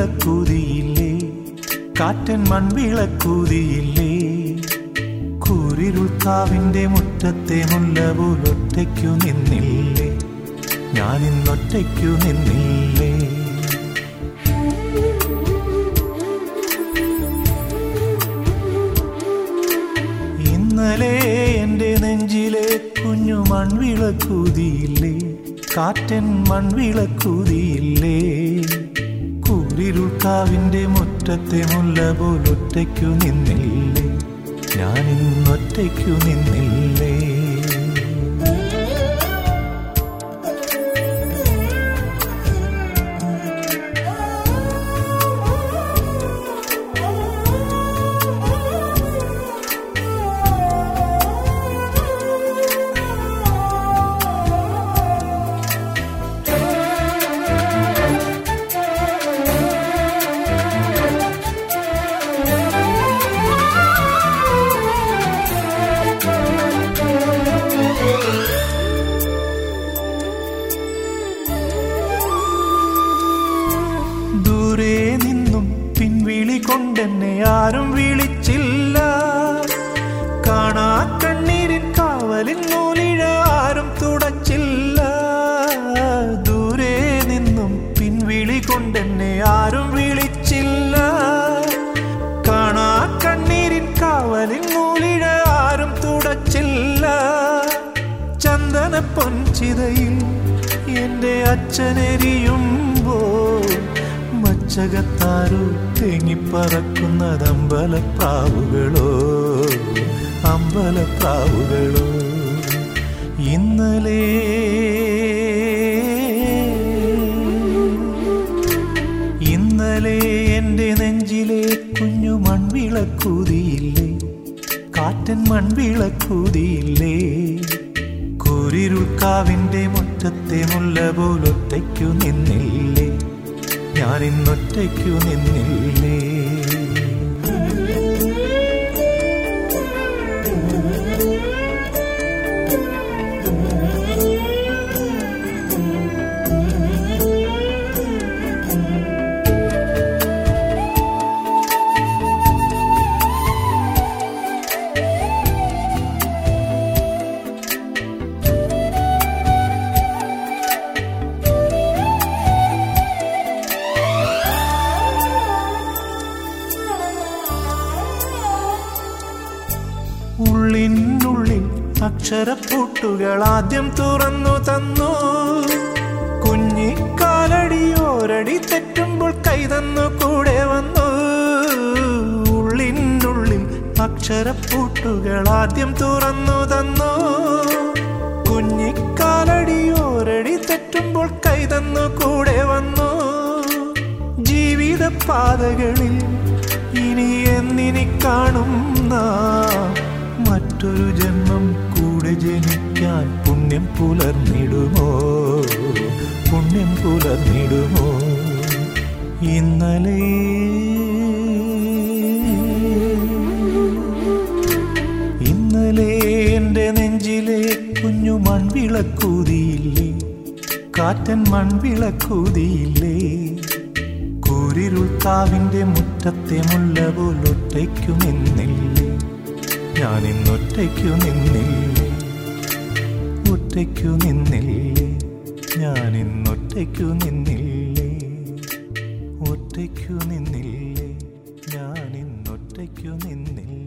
മൺവിളക്കൂതിയില്ലേ കാറ്റൻ മൺവിളക്കൂതിയില്ലേ കൂരിരുൾക്കാവിന്റെ മുറ്റത്തെ മുല്ല പോലൊറ്റയ്ക്കു നിന്നില്ലേ ഞാനിന്നൊറ്റയ്ക്കു നിന്നില്ലേ ഇന്നലെ എൻ്റെ നെഞ്ചിലെ കുഞ്ഞു മൺവിളക്കൂതിയില്ലേ കാറ്റൻ മൺവിളക്കൂതിയില്ലേ കൂരിരുൾക്കാവിൻ്റെ മുറ്റത്തെ മുല്ല പോലൊറ്റയ്ക്കു നിന്നില്ലേ ഞാനിന്നൊറ്റയ്ക്കു നിന്നില്ലേ ദൂരെ നിന്നും പിൻവിളി കൊണ്ടെന്നെ ആരും വിളിച്ചില്ല കാണാ കണ്ണീരിൻ കാവലിൻ നൂലിഴ ആരും തുടച്ചില്ല ദൂരെ നിന്നും പിൻവിളി കൊണ്ടെന്നെ ആരും വിളിച്ചില്ല കാണാ കണ്ണീരിൻ കാവലിൻ നൂലിഴ ആരും തുടച്ചില്ല ചന്ദന പൊൻചിതയിൽ എന്റെ അച്ഛനെരിയുമ്പോൾ മച്ചകത്താരോ തേങ്ങിപ്പറക്കുന്നത് അമ്പലപ്രാവുകളോ അമ്പലപ്രാവുകളോ ഇന്നലെ ഇന്നലെ എൻ്റെ നെഞ്ചിലെ കുഞ്ഞു മൺവിളക്കൂതിയില്ലേ കാറ്റൻ മൺവിളക്കൂതിയില്ലേ കൂരിരുൾക്കാവിൻ്റെ മുറ്റത്തെ മുല്ല പോലൊറ്റയ്ക്കു നിന്നില്ലേ ഞാനിന്നൊറ്റയ്ക്കു നിന്നില്ലേ ഉള്ളിനുള്ളിൽ അക്ഷരപ്പൂട്ടുകൾ ആദ്യം തുറന്നു തന്നു കുഞ്ഞിക്കാലടിയോരടി തെറ്റുമ്പോൾ കൈതന്നു കൂടെ വന്നു ഉള്ളിനുള്ളിൽ അക്ഷരപ്പൂട്ടുകൾ ആദ്യം തുറന്നു തന്നു കുഞ്ഞിക്കാലടിയോരടി തെറ്റുമ്പോൾ കൈതന്നു കൂടെ വന്നു ജീവിത പാതകളിൽ ഇനി എന്നിനി കാണും നാം മറ്റൊരു ജന്മം കൂടെ ജനിക്കാൻ പുണ്യം പുലർന്നിടുമോ പുണ്യം പുലർന്നിടുമോ ഇന്നലെ ഇന്നലെ എൻ്റെ നെഞ്ചിലെ കുഞ്ഞു മൺവിളക്കൂതിയില്ലേ കാറ്റൻ മൺവിളക്കൂതിയില്ലേ കൂരിരുൾക്കാവിൻ്റെ മുറ്റത്തെ മുല്ല പോലൊറ്റയ്ക്കു നിന്നില്ലേ ഞാനിന്നൊറ്റയ്ക്കു നിന്നില്ലേ ഒറ്റയ്ക്കു നിന്നില്ലേ ഞാനിന്നൊറ്റയ്ക്കു നിന്നില്ലേ ഒറ്റയ്ക്കു നിന്നില്ലേ ഞാനിന്നൊറ്റയ്ക്കു നിന്നില്ലേ